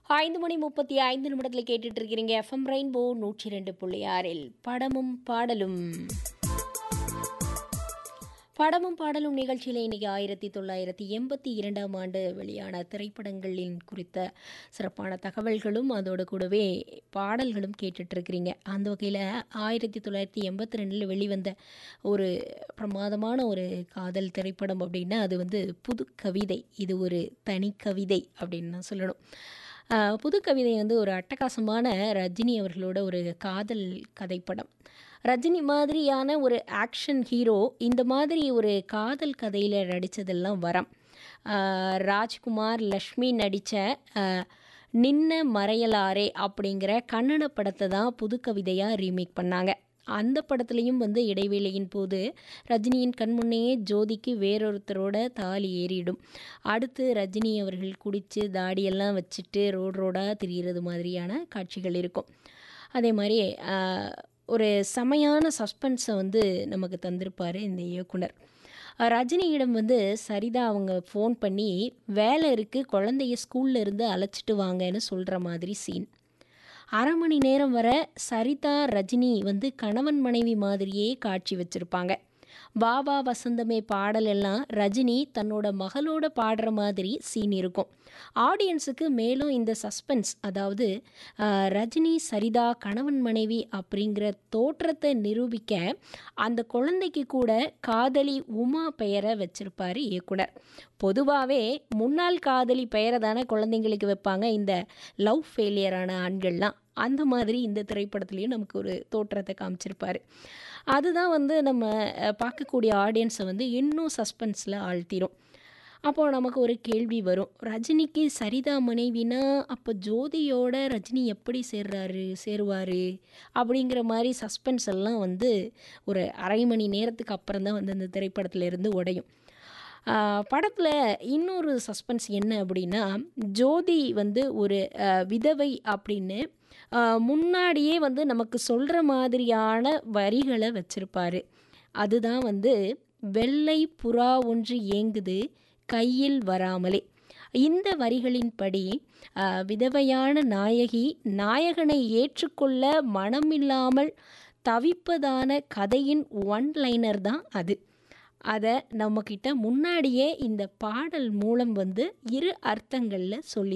ஐந்து மணி முப்பத்தி ஐந்து நிமிடத்தில் கேட்டுட்டு இருக்கிறீங்க எஃப்எம் ரெயின்போ நூற்றி ரெண்டு புள்ளி ஆறில் படமும் பாடலும் படமும் பாடலும் நிகழ்ச்சியில் இன்னைக்கு ஆயிரத்தி தொள்ளாயிரத்தி எண்பத்தி இரண்டாம் ஆண்டு வெளியான திரைப்படங்களின் குறித்த சிறப்பான தகவல்களும் அதோடு கூடவே பாடல்களும் கேட்டுட்டு இருக்கிறீங்க அந்த வகையில் ஆயிரத்தி தொள்ளாயிரத்தி எண்பத்தி ரெண்டில் வெளிவந்த ஒரு பிரமாதமான ஒரு காதல் திரைப்படம் அப்படின்னா அது வந்து புது கவிதை இது ஒரு தனி கவிதை அப்படின்னு நான் சொல்லணும் ஆஹ் புது கவிதை வந்து ஒரு அட்டகாசமான ரஜினி அவர்களோட ஒரு காதல் கதைப்படம் ரஜினி மாதிரியான ஒரு ஆக்ஷன் ஹீரோ இந்த மாதிரி ஒரு காதல் கதையில் நடித்ததெல்லாம் வரம் ஆஹ் ராஜ்குமார் லக்ஷ்மி நடித்த நின்ன மறையலாரே அப்படிங்கிற கன்னட படத்தை தான் புது கவிதையாக ரீமேக் பண்ணாங்க அந்த படத்துலேயும் வந்து இடைவேளையின் போது ரஜினியின் கண்முன்னையே ஜோதிக்கு வேறொருத்தரோட தாலி ஏறிடும் அடுத்து ரஜினி அவர்கள் குடித்து தாடியெல்லாம் வச்சுட்டு ரோடு ரோடாக திரியிறது மாதிரியான காட்சிகள் இருக்கும் அதே மாதிரி ஆஹ், ஒரு செமையான சஸ்பென்ஸை வந்து நமக்கு தந்திருப்பார் இந்த இயக்குனர் அஹ், ரஜினியிடம் வந்து சரிதா அவங்க ஃபோன் பண்ணி வேலை இருக்குது குழந்தைய ஸ்கூல்ல இருந்து அழைச்சிட்டு வாங்கன்னு சொல்கிற மாதிரி சீன் அரை மணி நேரம் வர சரிதா ரஜினி வந்து கணவன் மனைவி மாதிரியே காட்சி வச்சுருப்பாங்க பாபா வசந்தமே பாடல் எல்லாம் ரஜினி தன்னோட மகளோட பாடுற மாதிரி சீன் இருக்கும் ஆடியன்ஸுக்கு மேலும் இந்த சஸ்பென்ஸ் அதாவது ஆஹ், ரஜினி சரிதா கணவன் மனைவி அப்படிங்கிற தோற்றத்தை நிரூபிக்க அந்த குழந்தைக்கு கூட காதலி உமா பெயரை வச்சிருப்பாரு இயக்குனர் பொதுவாகவே முன்னாள் காதலி பெயரை தானே குழந்தைங்களுக்கு வைப்பாங்க இந்த லவ் ஃபெயிலியரான ஆண்கள்லாம் அந்த மாதிரி இந்த திரைப்படத்துலேயும் நமக்கு ஒரு தோற்றத்தை காமிச்சிருப்பாரு அதுதான் வந்து நம்ம அஹ், பார்க்கக்கூடிய ஆடியன்ஸை வந்து இன்னும் சஸ்பென்ஸில் ஆழ்த்திரும் அப்போது நமக்கு ஒரு கேள்வி வரும் ரஜினிக்கு சரிதா மனைவினா அப்போ ஜோதியோட ரஜினி எப்படி சேர்றாரு சேருவார் அப்படிங்கிற மாதிரி சஸ்பென்ஸ் எல்லாம் வந்து ஒரு அரை மணி நேரத்துக்கு அப்புறம் தான் வந்து அந்த திரைப்படத்துல இருந்து உடையும் படத்தில் இன்னொரு சஸ்பென்ஸ் என்ன அப்படின்னா ஜோதி வந்து ஒரு ஆஹ், விதவை அப்படின்னு ஆஹ், முன்னாடியே வந்து நமக்கு சொல்கிற மாதிரியான வரிகளை வச்சிருப்பாரு அதுதான் வந்து வெள்ளை புறா ஒன்று ஏங்குது கையில் வராமலே இந்த வரிகளின்படி ஆஹ், விதவையான நாயகி நாயகனை ஏற்றுக்கொள்ள மனமில்லாமல் தவிப்பதான கதையின் ஒன் லைனர் தான் அது அதை நம்மக்கிட்ட முன்னாடியே இந்த பாடல் மூலம் வந்து இரு அர்த்தங்களில் சொல்லி